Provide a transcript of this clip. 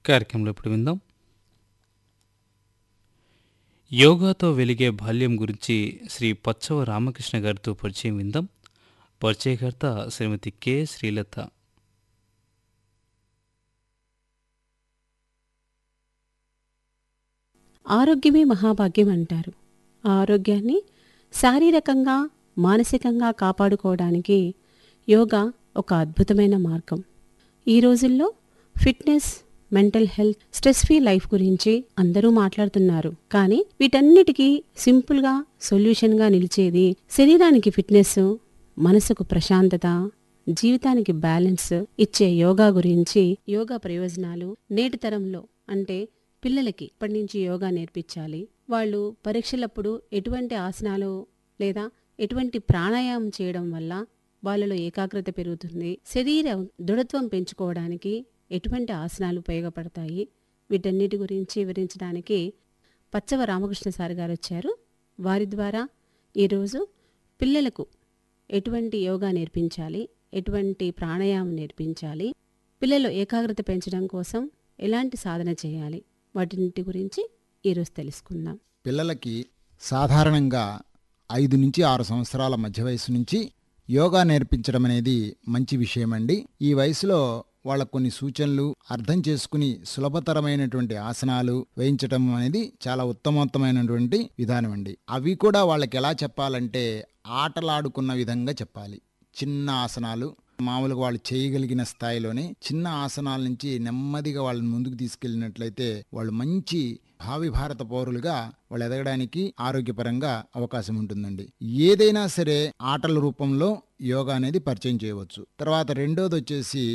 కార్యక్రమంలో ఇప్పుడు విందాం యోగాతో వెలిగే బాల్యం గురించి శ్రీ పచ్చవ రామకృష్ణ గారితో పరిచయం విందాం పరిచయకర్త శ్రీమతి కె శ్రీలత ఆరోగ్యమే మహాభాగ్యం అంటారు ఆ ఆరోగ్యాన్ని శారీరకంగా మానసికంగా కాపాడుకోవడానికి యోగా ఒక అద్భుతమైన మార్గం ఈ రోజుల్లో fitness mental health stress free life గురించి అందరూ మాట్లాడుతున్నారు కానీ వీటన్నిటికీ సింపుల్గా సొల్యూషన్గా నిలిచేది శరీరానికి ఫిట్నెస్ మనసుకు ప్రశాంతత జీవితానికి బ్యాలెన్స్ ఇచ్చే యోగా గురించి యోగా ప్రయోజనాలు నేటి తరంలో అంటే పిల్లలకి ఇప్పటి నుంచి యోగా నేర్పించాలి వాళ్ళు పరీక్షలప్పుడు ఎటువంటి ఆసనాలు లేదా ఎటువంటి ప్రాణాయామం చేయడం వల్ల వాళ్ళలో ఏకాగ్రత పెరుగుతుంది శరీర దృఢత్వం పెంచుకోవడానికి ఎటువంటి ఆసనాలు ఉపయోగపడతాయి వీటన్నిటి గురించి వివరించడానికి పచ్చవ రామకృష్ణ సార్ గారు వచ్చారు వారి ద్వారా ఈరోజు పిల్లలకు ఎటువంటి యోగా నేర్పించాలి ఎటువంటి ప్రాణాయామం నేర్పించాలి పిల్లలు ఏకాగ్రత పెంచడం కోసం ఎలాంటి సాధన చేయాలి వాటిని గురించి ఈరోజు తెలుసుకుందాం పిల్లలకి సాధారణంగా ఐదు నుంచి ఆరు సంవత్సరాల మధ్య వయసు నుంచి యోగా నేర్పించడం అనేది మంచి విషయం అండి ఈ వయసులో వాళ్ళకు కొన్ని సూచనలు అర్థం చేసుకుని సులభతరమైనటువంటి ఆసనాలు వేయించడం అనేది చాలా ఉత్తమోత్తమైనటువంటి విధానం అండి అవి కూడా వాళ్ళకి ఎలా చెప్పాలంటే ఆటలాడుకున్న విధంగా చెప్పాలి చిన్న ఆసనాలు మామూలుగా వాళ్ళు చేయగలిగిన స్థాయిలోనే చిన్న ఆసనాల నుంచి నెమ్మదిగా వాళ్ళని ముందుకు తీసుకెళ్ళినట్లయితే వాళ్ళు మంచి భావి భారత పౌరులుగా వాళ్ళు ఎదగడానికి ఆరోగ్యపరంగా అవకాశం ఉంటుందండి ఏదైనా సరే ఆటల రూపంలో యోగా అనేది పరిచయం చేయవచ్చు తర్వాత రెండోది వచ్చేసి